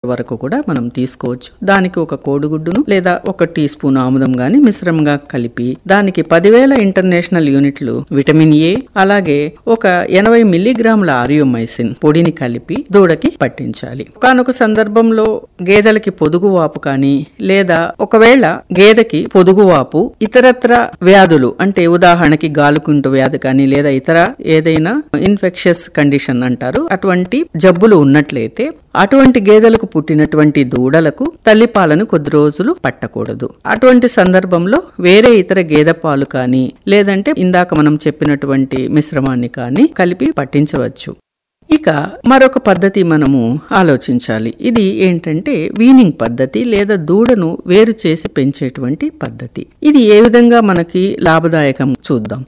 వరకు కూడా మనం తీసుకోవచ్చు దానికి ఒక కోడిగుడ్డును లేదా ఒక టీ స్పూన్ ఆముదం గాని మిశ్రమంగా కలిపి దానికి పదివేల ఇంటర్నేషనల్ యూనిట్లు విటమిన్ ఏ అలాగే ఒక ఎనభై మిల్లీగ్రాముల ఆరియోమైసిన్ పొడిని కలిపి దూడకి పట్టించాలి ఒకనొక సందర్భంలో గేదెలకి పొదుగు వాపు కానీ లేదా ఒకవేళ గేదెకి పొదుగు వాపు ఇతరత్ర వ్యాధులు అంటే ఉదాహరణకి గాలుకుంటు వ్యాధి కానీ లేదా ఇతర ఏదైనా ఇన్ఫెక్షస్ కండిషన్ అంటారు అటువంటి జబ్బులు ఉన్నట్లయితే అటువంటి గేదెలకు పుట్టినటువంటి దూడలకు తల్లిపాలను కొద్ది రోజులు పట్టకూడదు అటువంటి సందర్భంలో వేరే ఇతర గేదె పాలు కానీ లేదంటే ఇందాక మనం చెప్పినటువంటి మిశ్రమాన్ని కానీ కలిపి పట్టించవచ్చు ఇక మరొక పద్ధతి మనము ఆలోచించాలి ఇది ఏంటంటే వీనింగ్ పద్ధతి లేదా దూడను వేరు చేసి పెంచేటువంటి పద్ధతి ఇది ఏ విధంగా మనకి లాభదాయకం చూద్దాం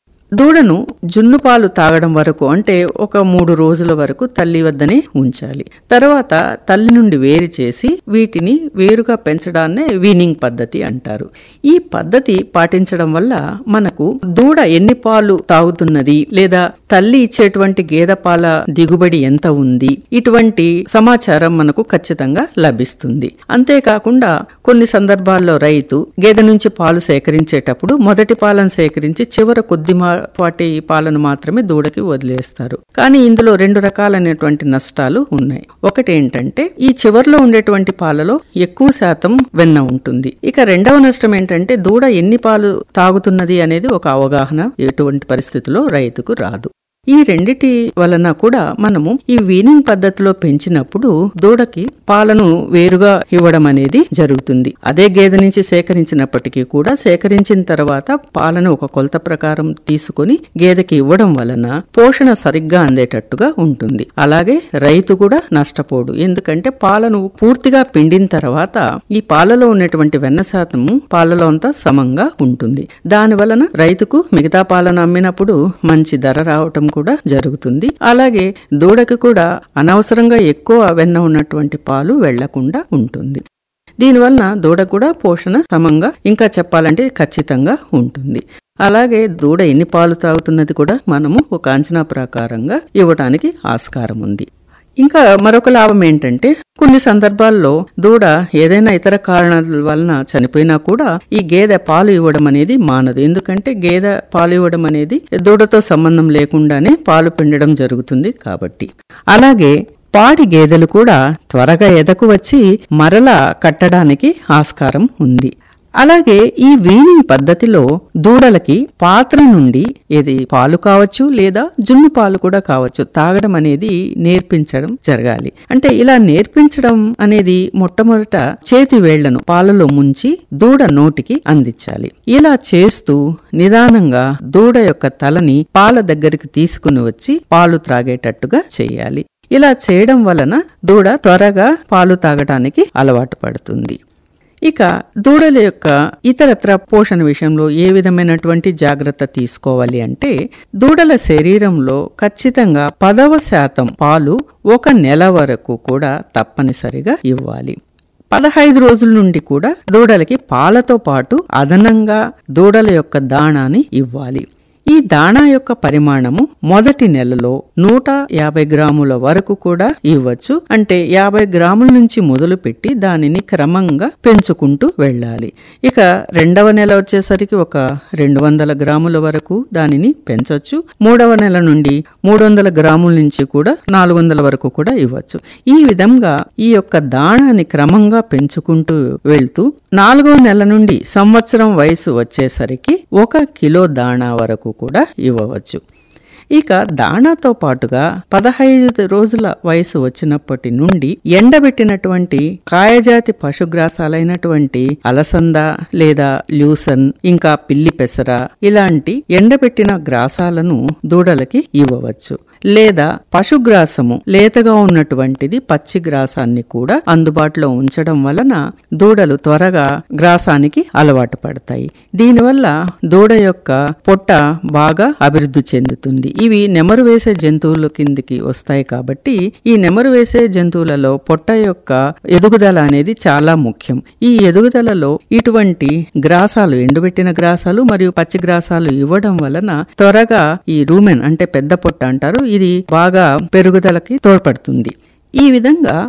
దూడను జున్ను పాలు తాగడం వరకు అంటే ఒక మూడు రోజుల వరకు తల్లి వద్దనే ఉంచాలి తర్వాత తల్లి నుండి వేరు చేసి వీటిని వేరుగా పెంచడాన్నే వీనింగ్ పద్ధతి అంటారు ఈ పద్ధతి పాటించడం వల్ల మనకు దూడ ఎన్ని పాలు తాగుతున్నది లేదా తల్లి ఇచ్చేటువంటి గేదె పాల దిగుబడి ఎంత ఉంది ఇటువంటి సమాచారం మనకు ఖచ్చితంగా లభిస్తుంది అంతేకాకుండా కొన్ని సందర్భాల్లో రైతు గేదె నుంచి పాలు సేకరించేటప్పుడు మొదటి పాలను సేకరించి చివర కొద్ది మా- పాటి పాలను మాత్రమే దూడకి వదిలేస్తారు కానీ ఇందులో రెండు రకాలైనటువంటి నష్టాలు ఉన్నాయి ఒకటి ఏంటంటే ఈ చివర్లో ఉండేటువంటి పాలలో ఎక్కువ శాతం వెన్న ఉంటుంది ఇక రెండవ నష్టం ఏంటంటే దూడ ఎన్ని పాలు తాగుతున్నది అనేది ఒక అవగాహన ఎటువంటి పరిస్థితిలో రైతుకు రాదు ఈ రెండిటి వలన కూడా మనము ఈ వీనింగ్ పద్ధతిలో పెంచినప్పుడు దూడకి పాలను వేరుగా ఇవ్వడం అనేది జరుగుతుంది అదే గేదె నుంచి సేకరించినప్పటికీ కూడా సేకరించిన తర్వాత పాలను ఒక కొలత ప్రకారం తీసుకొని గేదెకి ఇవ్వడం వలన పోషణ సరిగ్గా అందేటట్టుగా ఉంటుంది అలాగే రైతు కూడా నష్టపోడు ఎందుకంటే పాలను పూర్తిగా పిండిన తర్వాత ఈ పాలలో ఉన్నటువంటి వెన్న శాతము పాలలో అంతా సమంగా ఉంటుంది దాని వలన రైతుకు మిగతా పాలను అమ్మినప్పుడు మంచి ధర రావటం కూడా జరుగుతుంది అలాగే దూడకి కూడా అనవసరంగా ఎక్కువ వెన్న ఉన్నటువంటి పాలు వెళ్లకుండా ఉంటుంది దీనివలన దూడ కూడా పోషణ సమంగా ఇంకా చెప్పాలంటే ఖచ్చితంగా ఉంటుంది అలాగే దూడ ఎన్ని పాలు తాగుతున్నది కూడా మనము ఒక అంచనా ప్రకారంగా ఇవ్వటానికి ఆస్కారం ఉంది ఇంకా మరొక లాభం ఏంటంటే కొన్ని సందర్భాల్లో దూడ ఏదైనా ఇతర కారణాల వలన చనిపోయినా కూడా ఈ గేదె పాలు ఇవ్వడం అనేది మానదు ఎందుకంటే గేదె పాలు ఇవ్వడం అనేది దూడతో సంబంధం లేకుండానే పాలు పిండడం జరుగుతుంది కాబట్టి అలాగే పాడి గేదెలు కూడా త్వరగా ఎదకు వచ్చి మరలా కట్టడానికి ఆస్కారం ఉంది అలాగే ఈ వీనింగ్ పద్ధతిలో దూడలకి పాత్ర నుండి ఇది పాలు కావచ్చు లేదా జున్ను పాలు కూడా కావచ్చు తాగడం అనేది నేర్పించడం జరగాలి అంటే ఇలా నేర్పించడం అనేది మొట్టమొదట చేతి వేళ్లను పాలలో ముంచి దూడ నోటికి అందించాలి ఇలా చేస్తూ నిదానంగా దూడ యొక్క తలని పాల దగ్గరికి తీసుకుని వచ్చి పాలు త్రాగేటట్టుగా చేయాలి ఇలా చేయడం వలన దూడ త్వరగా పాలు తాగడానికి అలవాటు పడుతుంది ఇక దూడల యొక్క ఇతరత్ర పోషణ విషయంలో ఏ విధమైనటువంటి జాగ్రత్త తీసుకోవాలి అంటే దూడల శరీరంలో ఖచ్చితంగా పదవ శాతం పాలు ఒక నెల వరకు కూడా తప్పనిసరిగా ఇవ్వాలి పదహైదు రోజుల నుండి కూడా దూడలకి పాలతో పాటు అదనంగా దూడల యొక్క దాణాని ఇవ్వాలి ఈ దాణా యొక్క పరిమాణము మొదటి నెలలో నూట యాభై గ్రాముల వరకు కూడా ఇవ్వచ్చు అంటే యాభై గ్రాముల నుంచి మొదలుపెట్టి దానిని క్రమంగా పెంచుకుంటూ వెళ్ళాలి ఇక రెండవ నెల వచ్చేసరికి ఒక రెండు వందల గ్రాముల వరకు దానిని పెంచొచ్చు మూడవ నెల నుండి మూడు వందల గ్రాముల నుంచి కూడా నాలుగు వందల వరకు కూడా ఇవ్వచ్చు ఈ విధంగా ఈ యొక్క దాణాన్ని క్రమంగా పెంచుకుంటూ వెళ్తూ నాలుగవ నెల నుండి సంవత్సరం వయసు వచ్చేసరికి ఒక కిలో దాణా వరకు కూడా ఇవ్వవచ్చు ఇక దాణాతో పాటుగా పదహైదు రోజుల వయసు వచ్చినప్పటి నుండి ఎండబెట్టినటువంటి కాయజాతి పశుగ్రాసాలైనటువంటి అలసంద లేదా ల్యూసన్ ఇంకా పిల్లి పెసర ఇలాంటి ఎండబెట్టిన గ్రాసాలను దూడలకి ఇవ్వవచ్చు లేదా పశుగ్రాసము లేతగా ఉన్నటువంటిది పచ్చి గ్రాసాన్ని కూడా అందుబాటులో ఉంచడం వలన దూడలు త్వరగా గ్రాసానికి అలవాటు పడతాయి దీనివల్ల దూడ యొక్క పొట్ట బాగా అభివృద్ధి చెందుతుంది ఇవి నెమరు వేసే జంతువుల కిందికి వస్తాయి కాబట్టి ఈ నెమరు వేసే జంతువులలో పొట్ట యొక్క ఎదుగుదల అనేది చాలా ముఖ్యం ఈ ఎదుగుదలలో ఇటువంటి గ్రాసాలు ఎండుబెట్టిన గ్రాసాలు మరియు పచ్చి గ్రాసాలు ఇవ్వడం వలన త్వరగా ఈ రూమెన్ అంటే పెద్ద పొట్ట అంటారు ఇది బాగా పెరుగుదలకి తోడ్పడుతుంది ఈ విధంగా